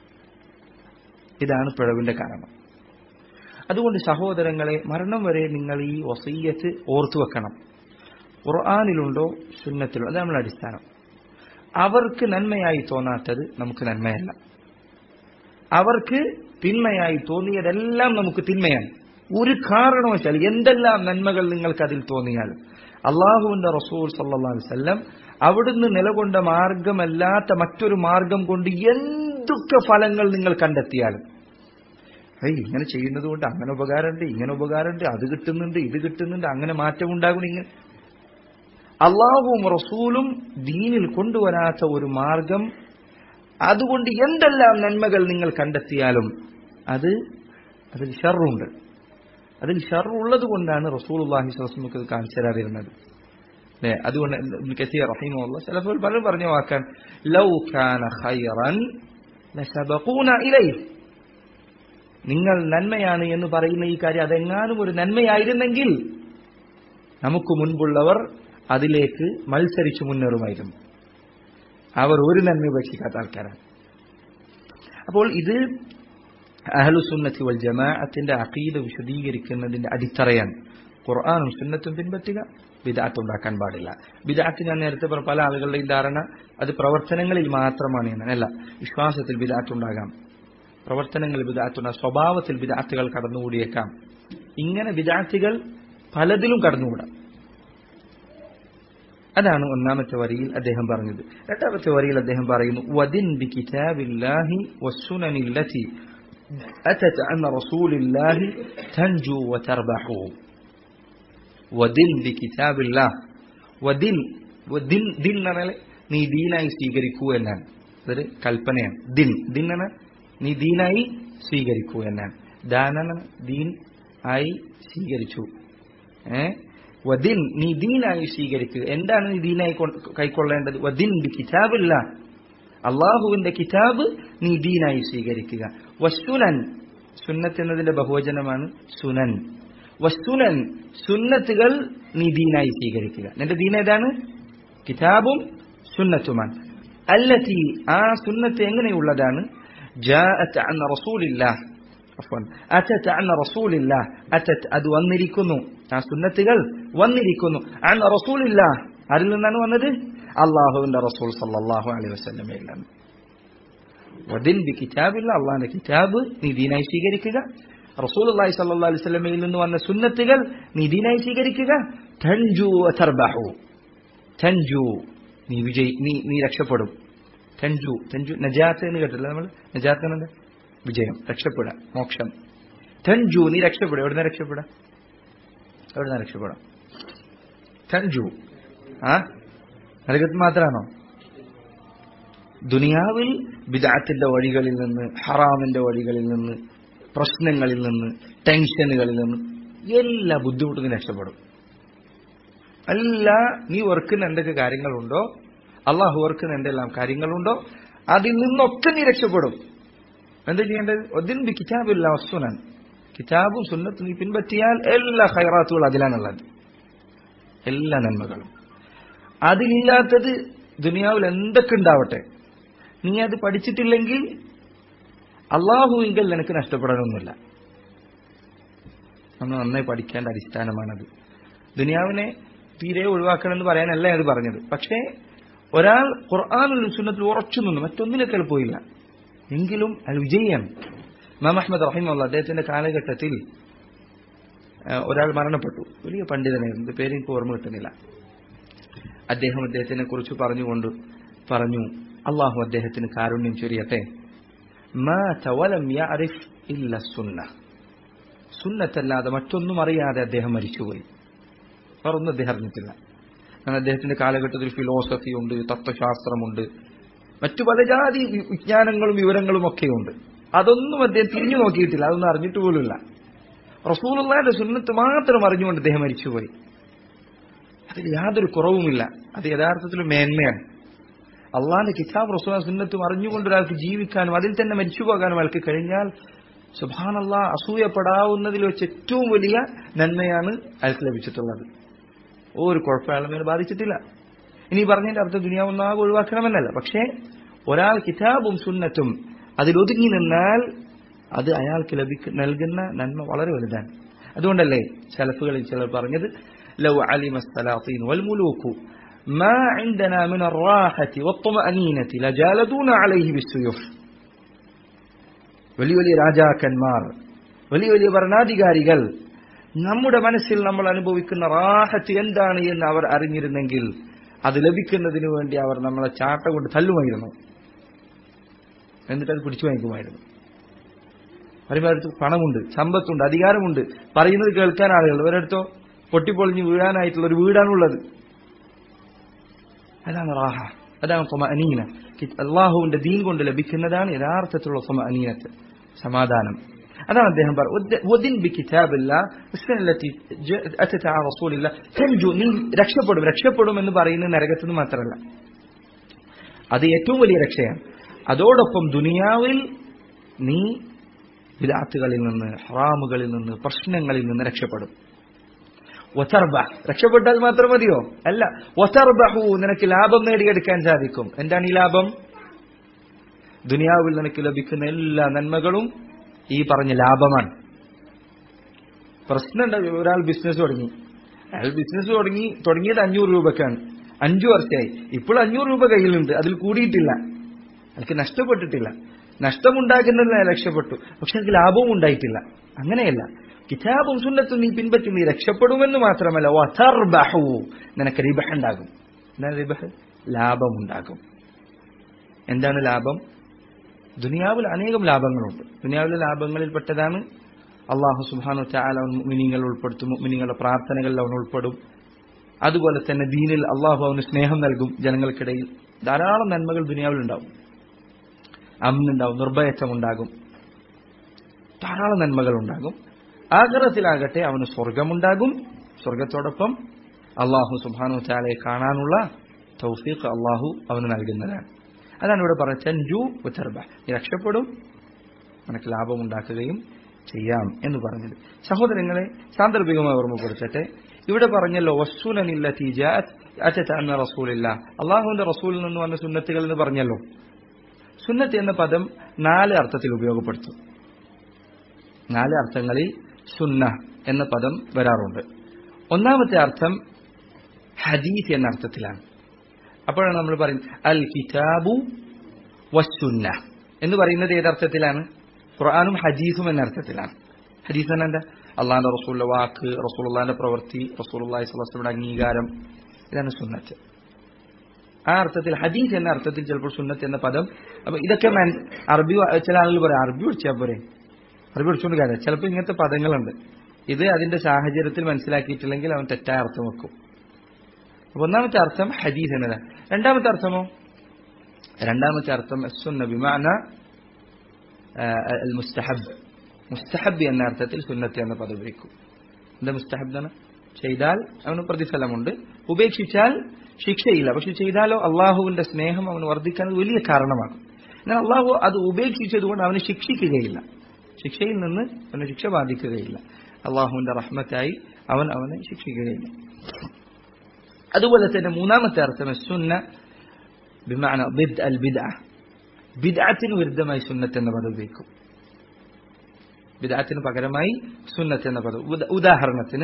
ഇതാണ് പിഴവിന്റെ കാരണം അതുകൊണ്ട് സഹോദരങ്ങളെ മരണം വരെ നിങ്ങൾ ഈ വസീയത്ത് ഓർത്തു വെക്കണം ഖുർആാനിലുണ്ടോ സുന്നത്തിലുണ്ടോ അത് നമ്മുടെ അടിസ്ഥാനം അവർക്ക് നന്മയായി തോന്നാത്തത് നമുക്ക് നന്മയല്ല അവർക്ക് തിന്മയായി തോന്നിയതെല്ലാം നമുക്ക് തിന്മയാണ് ഒരു കാരണവശാൽ എന്തെല്ലാം നന്മകൾ നിങ്ങൾക്ക് അതിൽ തോന്നിയാൽ അള്ളാഹുവിന്റെ റസൂൽ സല്ലാ വല്ലം അവിടുന്ന് നിലകൊണ്ട മാർഗമല്ലാത്ത മറ്റൊരു മാർഗം കൊണ്ട് എന്തൊക്കെ ഫലങ്ങൾ നിങ്ങൾ കണ്ടെത്തിയാലും ഏയ് ഇങ്ങനെ ചെയ്യുന്നത് കൊണ്ട് അങ്ങനെ ഉപകാരമുണ്ട് ഇങ്ങനെ ഉപകാരമുണ്ട് അത് കിട്ടുന്നുണ്ട് ഇത് കിട്ടുന്നുണ്ട് അങ്ങനെ മാറ്റം ഉണ്ടാകും ഇങ്ങനെ അള്ളാഹുവും റസൂലും ദീനിൽ കൊണ്ടുവരാത്ത ഒരു മാർഗം അതുകൊണ്ട് എന്തെല്ലാം നന്മകൾ നിങ്ങൾ കണ്ടെത്തിയാലും അത് അതിൽ ഷറുണ്ട് അതിൽ ഷറുള്ളത് കൊണ്ടാണ് റസൂൽ അള്ളാഹി സ്വസ്മുക്ക് കാണിച്ചു തരാതിരുന്നത് അല്ലെ അതുകൊണ്ട് കസീർ റഹീമുള്ള ചിലപ്പോൾ പലരും പറഞ്ഞ വാക്കാൻ ലൗ ഖാന ഖൈറൻ ലസബഖൂന ഇലൈഹി നിങ്ങൾ നന്മയാണ് എന്ന് പറയുന്ന ഈ കാര്യം അതെങ്ങാനും ഒരു നന്മയായിരുന്നെങ്കിൽ നമുക്ക് മുൻപുള്ളവർ അതിലേക്ക് മത്സരിച്ചു മുന്നേറുമായിരുന്നു അവർ ഒരു നന്മ ഉപേക്ഷിക്കാത്ത ആൾക്കാരാണ് അപ്പോൾ ഇത് അഹലുസുന്നത്തി വൽ ജമാഅത്തിന്റെ അഖീദ വിശദീകരിക്കുന്നതിന്റെ അടിത്തറയാണ് ഖുർആാനും സുന്നത്തും പിൻപറ്റുക ബിദാത്ത് ഉണ്ടാക്കാൻ പാടില്ല ബിദാത്ത് ഞാൻ നേരത്തെ പറഞ്ഞ പല ആളുകളുടെയും ധാരണ അത് പ്രവർത്തനങ്ങളിൽ മാത്രമാണ് എന്നല്ല വിശ്വാസത്തിൽ ബിദാത്ത് ഉണ്ടാകാം പ്രവർത്തനങ്ങളിൽ ബിദാത്തുണ്ടാകാം സ്വഭാവത്തിൽ ബിദാത്തുകൾ കടന്നുകൂടിയേക്കാം ഇങ്ങനെ ബിദാത്തുകൾ പലതിലും കടന്നുകൂടാം അതാണ് ഒന്നാമത്തെ വരിയിൽ അദ്ദേഹം പറഞ്ഞത് രണ്ടാമത്തെ വരിയിൽ അദ്ദേഹം പറയുന്നു വദിൻ ബി കിതാബില്ലാഹി വസ്സുനനില്ലതി أتت عن رسول الله تنجو وتربح വദിൻ ബി കിതാബില്ലാ വദിൻ ദിൻ ദിൻ എന്ന് പറഞ്ഞാൽ നീ ദീനായി സ്വീകരിക്കൂ എന്നാണ് അതൊരു കൽപ്പനയാണ് ദിൻ ദിൻ എന്ന നീ ദീനായി സ്വീകരിക്കൂ എന്നാണ് ദാന ദീൻ ആയി സ്വീകരിച്ചു ഏ വദിൻ നീ ദീനായി സ്വീകരിക്കുക എന്താണ് നീ ദീനായി കൈക്കൊള്ളേണ്ടത് വദിൻ ബി കിതാബില്ല അള്ളാഹുവിന്റെ കിതാബ് നീ ദീനായി സ്വീകരിക്കുക വസ്തുനൻ സുന്നത്ത് എന്നതിന്റെ ബഹുവചനമാണ് സുനൻ വസ്തുനൻ സുന്നത്തുകൾ നീ ദീനായി സ്വീകരിക്കുക നിന്റെ ദീൻ ഏതാണ് കിതാബും സുന്നത്തുമാണ് അല്ലത്തി ആ സുന്നത്ത് എങ്ങനെയുള്ളതാണ് ജാഅത്ത് അൻ റസൂലില്ലാഹ് അഫ്വൻ അറ്റത്ത് അൻ റസൂലില്ലാഹ് അറ്റത്ത് അത് വന്നിരിക്കുന്നു ആ സുന്നത്തുകൾ വന്നിരിക്കുന്നു അൻ റസൂലില്ലാഹ് ആരിൽ നിന്നാണ് വന്നത് അള്ളാഹുവിന്റെ റസൂൽ സല്ലല്ലാഹു അലൈഹി വസല്ലമയിൽ നിന്ന് വദിൻ ബി കിതാബില്ല അള്ളാഹിന്റെ കിതാബ് നീ ദീനായി സ്വീകരിക്കുക റസൂൽ അള്ളാഹി സല്ലാ അലൈഹി സ്വലമയിൽ നിന്ന് വന്ന സുന്നത്തുകൾ നീ ദീനായി സ്വീകരിക്കുക തൻജു തർബഹു തൻജു നീ വിജയ് നീ നീ രക്ഷപ്പെടും തൻജു തൻജു നജാത്ത് എന്ന് കേട്ടില്ല നമ്മൾ നജാത്ത് എന്നത് വിജയം രക്ഷപ്പെടാം മോക്ഷം തൻജു നീ രക്ഷപ്പെടും എവിടുന്ന രക്ഷപ്പെടാം എവിടുന്ന രക്ഷപ്പെടാം തൻജു ആ നരകത്ത് മാത്രമാണോ ദുനിയാവിൽ ബിദാത്തിന്റെ വഴികളിൽ നിന്ന് ഹറാമിന്റെ വഴികളിൽ നിന്ന് പ്രശ്നങ്ങളിൽ നിന്ന് ടെൻഷനുകളിൽ നിന്ന് എല്ലാ ബുദ്ധിമുട്ടും നീ രക്ഷപ്പെടും അല്ല നീ ഓർക്കുന്ന എന്തൊക്കെ കാര്യങ്ങളുണ്ടോ അള്ളാഹു ഓർക്കുന്ന എന്തെല്ലാം കാര്യങ്ങളുണ്ടോ അതിൽ നിന്നൊക്കെ നീ രക്ഷപ്പെടും എന്താ ചെയ്യേണ്ടത് ഒതിൻ ബി കിതാബില്ല വസ്തുനൻ കിതാബും സുന്നത്തും നീ പിൻപറ്റിയാൽ എല്ലാ ഹൈറാത്തുകളും അതിലാണുള്ളത് എല്ലാ നന്മകളും അതിലില്ലാത്തത് ദുനിയാവിൽ എന്തൊക്കെ ഉണ്ടാവട്ടെ നീ അത് പഠിച്ചിട്ടില്ലെങ്കിൽ അള്ളാഹുവിങ്കൽ നിനക്ക് നഷ്ടപ്പെടാനൊന്നുമില്ല നമ്മൾ നന്നായി പഠിക്കേണ്ട അടിസ്ഥാനമാണത് ദുനിയാവിനെ തീരെ ഒഴിവാക്കണമെന്ന് പറയാനല്ല അത് പറഞ്ഞത് പക്ഷേ ഒരാൾ ഖുർആാനിൽ സുന്നത്തിൽ ഉറച്ചു നിന്നു മറ്റൊന്നിലേക്കാൾ പോയില്ല എങ്കിലും അയാൾ വിജയാണ് ഇമാം അഹമ്മദ് റഹിമുള്ള അദ്ദേഹത്തിന്റെ കാലഘട്ടത്തിൽ ഒരാൾ മരണപ്പെട്ടു വലിയ പണ്ഡിതനായിരുന്നു പേര് എനിക്ക് ഓർമ്മ കിട്ടുന്നില്ല അദ്ദേഹം അദ്ദേഹത്തിനെ കുറിച്ച് പറഞ്ഞുകൊണ്ട് പറഞ്ഞു അള്ളാഹു അദ്ദേഹത്തിന് കാരുണ്യം ചൊരിയട്ടെ സുന്ന സുന്നത്തല്ലാതെ മറ്റൊന്നും അറിയാതെ അദ്ദേഹം മരിച്ചുപോയി വേറൊന്നും അദ്ദേഹം അറിഞ്ഞിട്ടില്ല കാരണം അദ്ദേഹത്തിന്റെ കാലഘട്ടത്തിൽ ഫിലോസഫി ഉണ്ട് തത്വശാസ്ത്രമുണ്ട് മറ്റു പല ജാതി വിജ്ഞാനങ്ങളും വിവരങ്ങളും ഒക്കെയുണ്ട് അതൊന്നും അദ്ദേഹം തിരിഞ്ഞു നോക്കിയിട്ടില്ല അതൊന്നും അറിഞ്ഞിട്ട് പോലുമില്ല റസൂലുള്ളാന്റെ സുന്നത്ത് മാത്രം അറിഞ്ഞുകൊണ്ട് അദ്ദേഹം മരിച്ചുപോയി അതിൽ യാതൊരു കുറവുമില്ല അത് യഥാർത്ഥത്തിൽ മേന്മയാണ് അള്ളാന്റെ കിതാബ് റസൂൽ സുന്നത്തും അറിഞ്ഞുകൊണ്ട് ഒരാൾക്ക് ജീവിക്കാനും അതിൽ തന്നെ മരിച്ചു പോകാനും അയാൾക്ക് കഴിഞ്ഞാൽ സുബാനല്ല അസൂയപ്പെടാവുന്നതിൽ വെച്ച് ഏറ്റവും വലിയ നന്മയാണ് അയാൾക്ക് ലഭിച്ചിട്ടുള്ളത് ഒരു കുഴപ്പം അയാളെ മേലെ ബാധിച്ചിട്ടില്ല ഇനി പറഞ്ഞതിന്റെ അർത്ഥം ദുനിയാവൊന്നാകെ ഒഴിവാക്കണമെന്നല്ല പക്ഷേ ഒരാൾ കിതാബും സുന്നത്തും അതിലൊതുങ്ങി നിന്നാൽ അത് അയാൾക്ക് ലഭിക്ക നൽകുന്ന നന്മ വളരെ വലുതാണ് അതുകൊണ്ടല്ലേ ശലഫുകളിൽ ചിലർ പറഞ്ഞത് لو علم السلاطين والملوك ما عندنا من الراحة والطمأنينة لجالدونا عليه بالسيوف വലിയ വലിയ രാജാക്കന്മാർ വലിയ വലിയ ഭരണാധികാരികൾ നമ്മുടെ മനസ്സിൽ നമ്മൾ അനുഭവിക്കുന്ന റാഹത്ത് എന്താണ് എന്ന് അവർ അറിഞ്ഞിരുന്നെങ്കിൽ അത് ലഭിക്കുന്നതിന് വേണ്ടി അവർ നമ്മളെ ചാട്ട കൊണ്ട് തല്ലുമായിരുന്നു എന്നിട്ട് അത് പിടിച്ചു വാങ്ങിക്കുമായിരുന്നു അവരുടെ പണമുണ്ട് സമ്പത്തുണ്ട് അധികാരമുണ്ട് പറയുന്നത് കേൾക്കാൻ ആളുകൾ ഇവരടുത്തോ പൊട്ടിപ്പൊളിഞ്ഞ് വീഴാനായിട്ടുള്ള ഒരു വീടാണുള്ളത് അതാണ് റാഹ അതാണ് സൊമഅനീന അള്ളാഹുവിന്റെ ദീൻ കൊണ്ട് ലഭിക്കുന്നതാണ് യഥാർത്ഥത്തിലുള്ള സൊമഅനീനത്ത് സമാധാനം അതാണ് അദ്ദേഹം പറഞ്ഞു നീ രക്ഷപ്പെടും രക്ഷപ്പെടും എന്ന് പറയുന്നത് നരകത്തിൽ നിന്ന് മാത്രമല്ല അത് ഏറ്റവും വലിയ രക്ഷയാണ് അതോടൊപ്പം ദുനിയാവിൽ നീ വിദാത്തുകളിൽ നിന്ന് ഹറാമുകളിൽ നിന്ന് പ്രശ്നങ്ങളിൽ നിന്ന് രക്ഷപ്പെടും ഒത്തർബ രക്ഷപ്പെട്ടാൽ മാത്രം മതിയോ അല്ല ഒത്തർബഹു നിനക്ക് ലാഭം നേടിയെടുക്കാൻ സാധിക്കും എന്താണ് ഈ ലാഭം ദുനിയാവിൽ നിനക്ക് ലഭിക്കുന്ന എല്ലാ നന്മകളും ഈ പറഞ്ഞ ലാഭമാണ് പ്രശ്നം ഒരാൾ ബിസിനസ് തുടങ്ങി അയാൾ ബിസിനസ് തുടങ്ങി തുടങ്ങിയത് അഞ്ഞൂറ് രൂപക്കാണ് അഞ്ചു വർഷമായി ഇപ്പോൾ അഞ്ഞൂറ് രൂപ കയ്യിലുണ്ട് അതിൽ കൂടിയിട്ടില്ല അയാൾക്ക് നഷ്ടപ്പെട്ടിട്ടില്ല നഷ്ടമുണ്ടാക്കുന്നതിൽ അയാൾ രക്ഷപ്പെട്ടു പക്ഷെ അതിൽ ലാഭവും ഉണ്ടായിട്ടില്ല അങ്ങനെയല്ല കിതാബും സുന്നത്തും നീ പിൻപറ്റി നീ രക്ഷപ്പെടുമെന്ന് മാത്രമല്ല വതർബഹു നിനക്ക് റിബഹ് ഉണ്ടാകും എന്താണ് റിബഹ് ലാഭമുണ്ടാകും എന്താണ് ലാഭം ദുനിയാവിൽ അനേകം ലാഭങ്ങളുണ്ട് ദുനിയാവിലെ ലാഭങ്ങളിൽ പെട്ടതാണ് അള്ളാഹു സുബാനു ചാല മുമിനിങ്ങൾ ഉൾപ്പെടുത്തും മുമിനിങ്ങളുടെ പ്രാർത്ഥനകളിൽ അവൻ ഉൾപ്പെടും അതുപോലെ തന്നെ ദീനിൽ അള്ളാഹു അവന് സ്നേഹം നൽകും ജനങ്ങൾക്കിടയിൽ ധാരാളം നന്മകൾ ദുനിയാവിൽ ഉണ്ടാവും അമ്മുണ്ടാവും നിർഭയത്വം ഉണ്ടാകും ധാരാളം നന്മകൾ ഉണ്ടാകും ആഗ്രഹത്തിലാകട്ടെ അവന് സ്വർഗമുണ്ടാകും സ്വർഗത്തോടൊപ്പം അള്ളാഹു സുബാനു ചാലയെ കാണാനുള്ള തൗഫീഖ് അള്ളാഹു അവന് നൽകുന്നതാണ് അതാണ് ഇവിടെ പറഞ്ഞ ചഞ്ചു ഉത്തർബ നീ രക്ഷപ്പെടും നിനക്ക് ലാഭമുണ്ടാക്കുകയും ചെയ്യാം എന്ന് പറഞ്ഞത് സഹോദരങ്ങളെ സാന്ദർഭികമായി ഓർമ്മപ്പെടുത്തട്ടെ ഇവിടെ പറഞ്ഞല്ലോ വസ്സുലനില്ല അന്ന റസൂലില്ല അള്ളാഹുവിന്റെ റസൂലിൽ നിന്ന് വന്ന സുന്നത്തുകൾ എന്ന് പറഞ്ഞല്ലോ സുന്നത്ത് എന്ന പദം നാല് അർത്ഥത്തിൽ ഉപയോഗപ്പെടുത്തും നാല് അർത്ഥങ്ങളിൽ സുന്ന എന്ന പദം വരാറുണ്ട് ഒന്നാമത്തെ അർത്ഥം ഹദീസ് എന്ന അർത്ഥത്തിലാണ് അപ്പോഴാണ് നമ്മൾ പറയുന്നത് അൽ കിതാബു വസ്സുന്ന എന്ന് പറയുന്നത് ഏതർത്ഥത്തിലാണ് ഖുർആാനും ഹദീസും എന്ന അർത്ഥത്തിലാണ് ഹദീസ് തന്നെ എന്താ അള്ളാഹിന്റെ റസൂലിന്റെ വാക്ക് റസൂലുള്ളാന്റെ പ്രവൃത്തി റസൂലുള്ളാഹി സ്വലസ്ലയുടെ അംഗീകാരം ഇതാണ് സുന്നത്ത് ആ അർത്ഥത്തിൽ ഹദീസ് എന്ന അർത്ഥത്തിൽ ചിലപ്പോൾ സുന്നത്ത് എന്ന പദം അപ്പൊ ഇതൊക്കെ അറബി ചില ആളുകൾ പറയാം അറബി പഠിച്ചാൽ പോരെ അറബി പഠിച്ചുകൊണ്ട് കാര്യം ചിലപ്പോൾ ഇങ്ങനത്തെ പദങ്ങളുണ്ട് ഇത് അതിന്റെ സാഹചര്യത്തിൽ മനസ്സിലാക്കിയിട്ടില്ലെങ്കിൽ അവൻ തെറ്റായ അർത്ഥം വെക്കും അപ്പൊ ഒന്നാമത്തെ അർത്ഥം ഹദീസ് എന്നതാണ് രണ്ടാമത്തെ അർത്ഥമോ രണ്ടാമത്തെ അർത്ഥം സുന്ന ബിമാന മുസ്തഹബ് മുസ്തഹബ് എന്ന അർത്ഥത്തിൽ സുന്നത്ത് എന്ന പദം ഉപയോഗിക്കും എന്താ മുസ്തഹബ് എന്നാണ് ചെയ്താൽ അവന് പ്രതിഫലമുണ്ട് ഉപേക്ഷിച്ചാൽ ശിക്ഷയില്ല പക്ഷെ ചെയ്താലോ അള്ളാഹുവിന്റെ സ്നേഹം അവന് വർദ്ധിക്കാൻ വലിയ കാരണമാകും എന്നാൽ അള്ളാഹു അത് ഉപേക്ഷിച്ചതുകൊണ്ട് അവന് ശിക്ഷിക്കുകയില്ല ശിക്ഷയിൽ നിന്ന് അവന് ശിക്ഷ ബാധിക്കുകയില്ല അള്ളാഹുവിന്റെ റഹ്മത്തായി അവൻ അവനെ ശിക്ഷിക്കുകയില്ല അതുപോലെ തന്നെ മൂന്നാമത്തെ അർത്ഥം സുന്ന ബിമാന ബിദ് അൽ ബിദ ബിദാത്തിന് വിരുദ്ധമായി സുന്നത്ത് എന്ന പദം ഉപയോഗിക്കും ബിദാത്തിന് പകരമായി സുന്നത്ത് എന്ന പദം ഉദാഹരണത്തിന്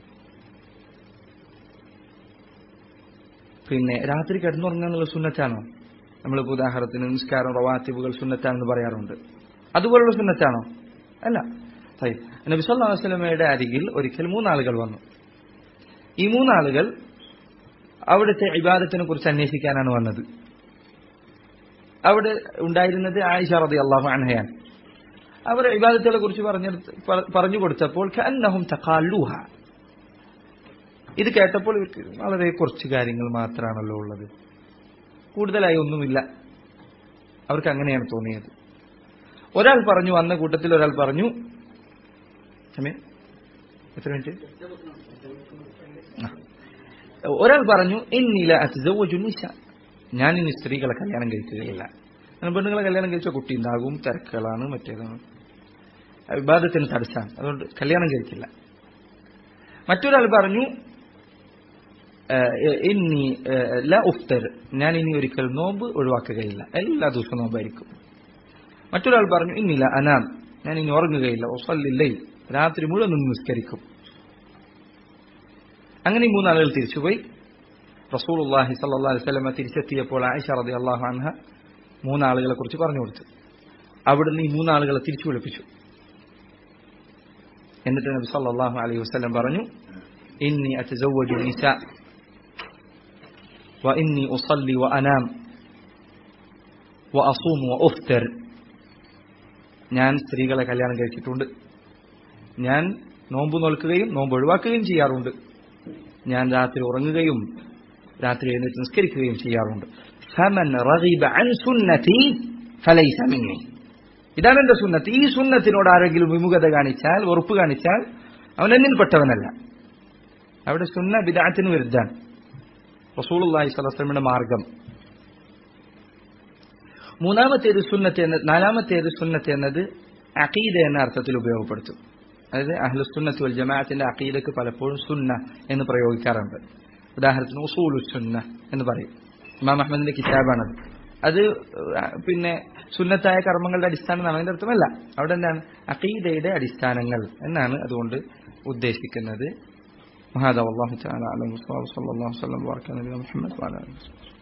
പിന്നെ രാത്രി കിടന്നുറങ്ങാന്നുള്ള സുന്നത്താണോ നമ്മളിപ്പോൾ ഉദാഹരണത്തിന് നിസ്കാരം റവാത്തിബുകൾ സുന്നത്താണെന്ന് പറയാറുണ്ട് അതുപോലുള്ള സുന്നത്താണോ അല്ല നബി സല്ലല്ലാഹു അലൈഹി വസല്ലമയുടെ അരികിൽ ഒരിക്കൽ മൂന്നാളുകൾ വന്നു ഈ മൂന്നാളുകൾ അവിടുത്തെ ഇബാദത്തിനെ കുറിച്ച് അന്വേഷിക്കാനാണ് വന്നത് അവിടെ ഉണ്ടായിരുന്നത് ആയിഷ റതി അള്ളാഹു അൻഹയാൻ അവർ ഇബാദത്തുകളെ കുറിച്ച് പറഞ്ഞു കൊടുത്തപ്പോൾ കന്നഹും തഖാലൂഹ ഇത് കേട്ടപ്പോൾ ഇവർക്ക് വളരെ കുറച്ച് കാര്യങ്ങൾ മാത്രമാണല്ലോ ഉള്ളത് കൂടുതലായി ഒന്നുമില്ല അവർക്ക് അങ്ങനെയാണ് തോന്നിയത് ഒരാൾ പറഞ്ഞു വന്ന കൂട്ടത്തിൽ ഒരാൾ പറഞ്ഞു സമയം എത്ര മിനിറ്റ് ഒരാൾ പറഞ്ഞു എന്നില അത്സവ്വജു നിസ ഞാൻ ഇനി സ്ത്രീകളെ കല്യാണം കഴിക്കുകയില്ല പെണ്ണുങ്ങളെ കല്യാണം കഴിച്ച കുട്ടി ഉണ്ടാകും തിരക്കുകളാണ് മറ്റേതാണ് വിവാദത്തിന് തടസ്സാണ് അതുകൊണ്ട് കല്യാണം കഴിക്കില്ല മറ്റൊരാൾ പറഞ്ഞു ഇനി ല ഉഫ്തർ ഞാൻ ഇനി ഒരിക്കൽ നോമ്പ് ഒഴിവാക്കുകയില്ല എല്ലാ ദിവസവും നോമ്പായിരിക്കും മറ്റൊരാൾ പറഞ്ഞു ഇന്നില്ല അനാം ഞാൻ ഇനി ഉറങ്ങുകയില്ല ഒസല്ലില്ലേ രാത്രി മുഴുവൻ നിന്ന് നിസ്കരിക്കും അങ്ങനെ ഈ മൂന്നാളുകൾ തിരിച്ചുപോയി റസൂലുള്ളാഹി സല്ലല്ലാഹു അലൈഹി വസല്ലമ തിരിച്ചെത്തിയപ്പോൾ ആയിഷ റളിയല്ലാഹു അൻഹ മൂന്നാളുകളെ കുറിച്ച് പറഞ്ഞു കൊടുത്തു അവിടുന്ന് ഈ മൂന്നാളുകളെ തിരിച്ചു വിളിപ്പിച്ചു എന്നിട്ട് നബി സല്ലല്ലാഹു അലൈഹി വസല്ലം പറഞ്ഞു ഇന്നി അതസവ്വജു നിസാ وإني أصلي وأنام وأصوم وأفطر ഞാൻ സ്ത്രീകളെ കല്യാണം കഴിച്ചിട്ടുണ്ട് ഞാൻ നോമ്പ് നോൽക്കുകയും നോമ്പ് ഒഴിവാക്കുകയും ചെയ്യാറുണ്ട് ഞാൻ രാത്രി ഉറങ്ങുകയും രാത്രി എഴുന്നേറ്റ് നിസ്കരിക്കുകയും ചെയ്യാറുണ്ട് ഫമൻ റഗിബ അൻ സുന്നതി ഫലൈസ മിന്നി ഇതാണ് എന്റെ സുന്നത്ത് ഈ സുന്നത്തിനോട് ആരെങ്കിലും വിമുഖത കാണിച്ചാൽ ഉറപ്പ് കാണിച്ചാൽ അവൻ എന്നിൽപ്പെട്ടവനല്ല അവിടെ സുന്ന ബിദാത്തിന് വിരുദ്ധാണ് റസൂലുള്ളാഹി സ്വലസ്ലമിയുടെ മാർഗം മൂന്നാമത്തേത് സുന്നത്ത് എന്ന നാലാമത്തേത് സുന്നത്ത് എന്നത് അഖീദ എന്ന അർത്ഥത്തിൽ ഉപയോഗപ്പെടുത്തും അതായത് അഹ്ലുസുന്നത്ത് വൽ ജമാഅത്തിന്റെ അഖീദക്ക് പലപ്പോഴും സുന്ന എന്ന് പ്രയോഗിക്കാറുണ്ട് ഉദാഹരണത്തിന് ഉസൂലു സുന്ന എന്ന് പറയും ഇമാം അഹമ്മദിന്റെ കിതാബാണത് അത് പിന്നെ സുന്നത്തായ കർമ്മങ്ങളുടെ അടിസ്ഥാനം എന്നാണ് അതിന്റെ അർത്ഥമല്ല അവിടെ എന്താണ് അഖീദയുടെ അടിസ്ഥാനങ്ങൾ എന്നാണ് അതുകൊണ്ട് ഉദ്ദേശിക്കുന്നത് وهذا والله تعالى أعلم وصلى الله وسلم وبارك على نبينا محمد وعلى آله وصحبه